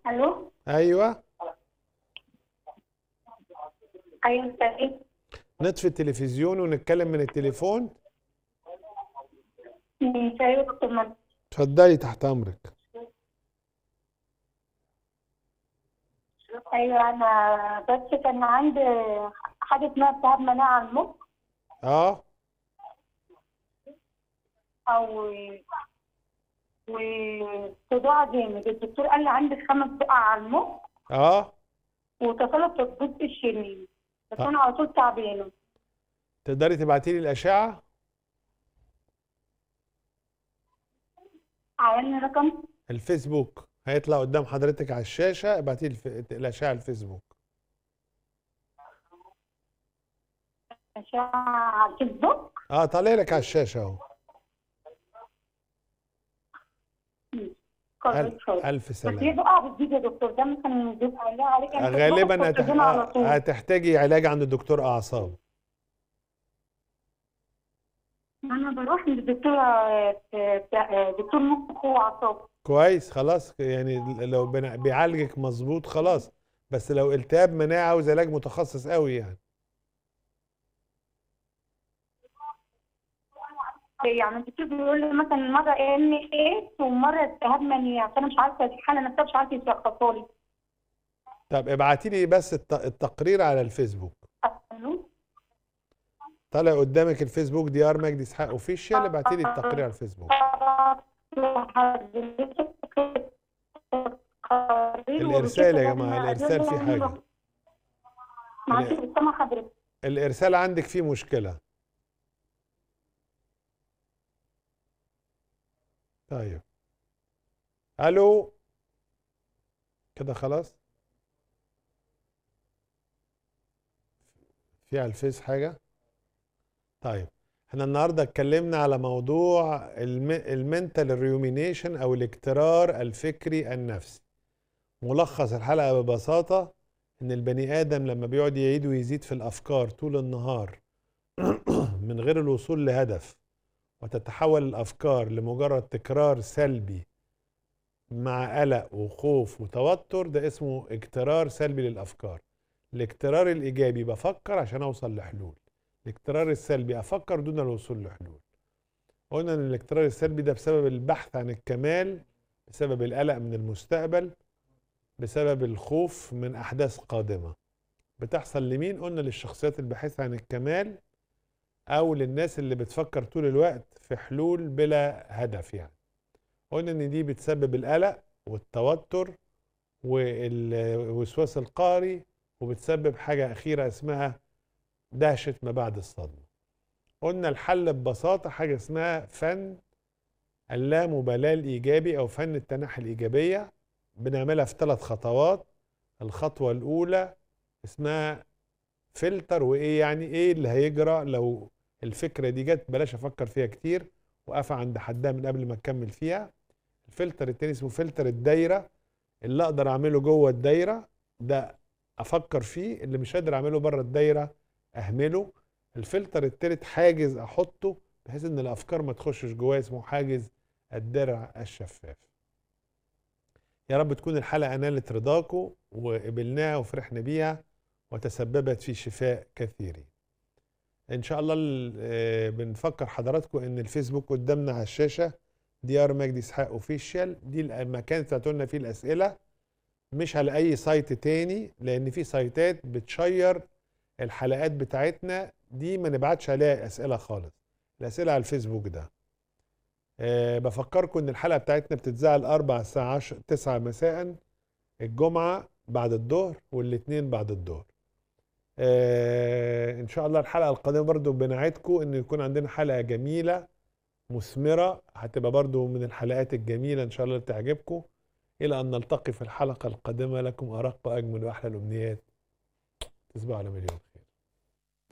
الو ايوه ايوه انت ايه نطفي التلفزيون ونتكلم من التليفون ماشي ايوه يا دكتور مجدي اتفضلي تحت امرك ايوه انا بس كان عندي حاجه اسمها التهاب مناعه المخ اه او وصداع جامد الدكتور قال لي عندك خمس بقع على المخ اه وتصلب في الجزء الشمالي بس آه. انا على طول تعبانه تقدري تبعتي لي الاشعه عيني رقم الفيسبوك هيطلع قدام حضرتك على الشاشه ابعتي لي الف- الاشعه الفيسبوك اشعه على الفيسبوك اه طالع لك على الشاشه اهو كويس ألف, خالص. الف بس هي سلامه بقع بتزيد يا دكتور ده مثلا بيبقى لها عليك أنا كنت باخد غالبا هتح... كورتيزون على طول هتحتاجي علاج عند دكتور اعصاب انا بروح للدكتور دكتور مخ واعصاب كويس خلاص يعني لو بنا- بيعالجك مظبوط خلاص بس لو التهاب مناعه عاوز علاج متخصص قوي يعني يعني الدكتور بيقول لي مثلا مره ام ايه ومره التهاب مناعه فانا مش عارفه الحاله نفسها مش عارفه يشخصها لي طب ابعتي لي بس الت- التقرير على الفيسبوك ألو؟ طالع قدامك الفيسبوك دي ار مجدي اسحاق اوفيشال ابعتي لي التقرير على الفيسبوك الارسال يا جماعه الارسال فيه حاجه معلش مش سامع حضرتك الارسال عندك فيه مشكله طيب الو كده خلاص في على الفيس حاجه طيب احنا النهارده اتكلمنا على موضوع المنتال ريومينيشن او الاكترار الفكري النفسي ملخص الحلقه ببساطه ان البني ادم لما بيقعد يعيد ويزيد في الافكار طول النهار من غير الوصول لهدف وتتحول الافكار لمجرد تكرار سلبي مع قلق وخوف وتوتر ده اسمه اكترار سلبي للافكار الاكترار الايجابي بفكر عشان اوصل لحلول الاكترار السلبي افكر دون الوصول لحلول قلنا ان الاكترار السلبي ده بسبب البحث عن الكمال بسبب القلق من المستقبل بسبب الخوف من احداث قادمه بتحصل لمين قلنا للشخصيات الباحثه عن الكمال او للناس اللي بتفكر طول الوقت في حلول بلا هدف يعني قلنا ان دي بتسبب القلق والتوتر والوسواس القهري وبتسبب حاجه اخيره اسمها دهشه ما بعد الصدمه قلنا الحل ببساطه حاجه اسمها فن اللامبالاه الايجابي او فن التناحي الايجابيه بنعملها في ثلاث خطوات الخطوه الاولى اسمها فلتر وايه يعني ايه اللي هيجرى لو الفكره دي جت بلاش افكر فيها كتير واقف عند حدها من قبل ما اكمل فيها الفلتر التاني اسمه فلتر الدايره اللي اقدر اعمله جوه الدايره ده افكر فيه اللي مش قادر اعمله بره الدايره اهمله الفلتر التالت حاجز احطه بحيث ان الافكار ما تخشش جواه اسمه حاجز الدرع الشفاف يا رب تكون الحلقه نالت رضاكم وقبلناها وفرحنا بيها وتسببت في شفاء كثيرين ان شاء الله ال- آه، بنفكر حضراتكم ان الفيسبوك قدامنا على الشاشه دي ار مجدي اسحاق اوفيشال دي المكان تبعتوا لنا فيه الاسئله مش على اي سايت تاني لان في سايتات بتشير الحلقات بتاعتنا دي ما نبعتش عليها اسئله خالص الاسئله على الفيسبوك ده أه بفكركم ان الحلقه بتاعتنا بتتذاع الاربع الساعه 10 9 مساء الجمعه بعد الظهر والاثنين بعد الظهر أه ان شاء الله الحلقه القادمه برضو بنعدكم ان يكون عندنا حلقه جميله مثمره هتبقى برضو من الحلقات الجميله ان شاء الله اللي تعجبكم الى ان نلتقي في الحلقه القادمه لكم ارق واجمل واحلى الامنيات تصبحوا على مليون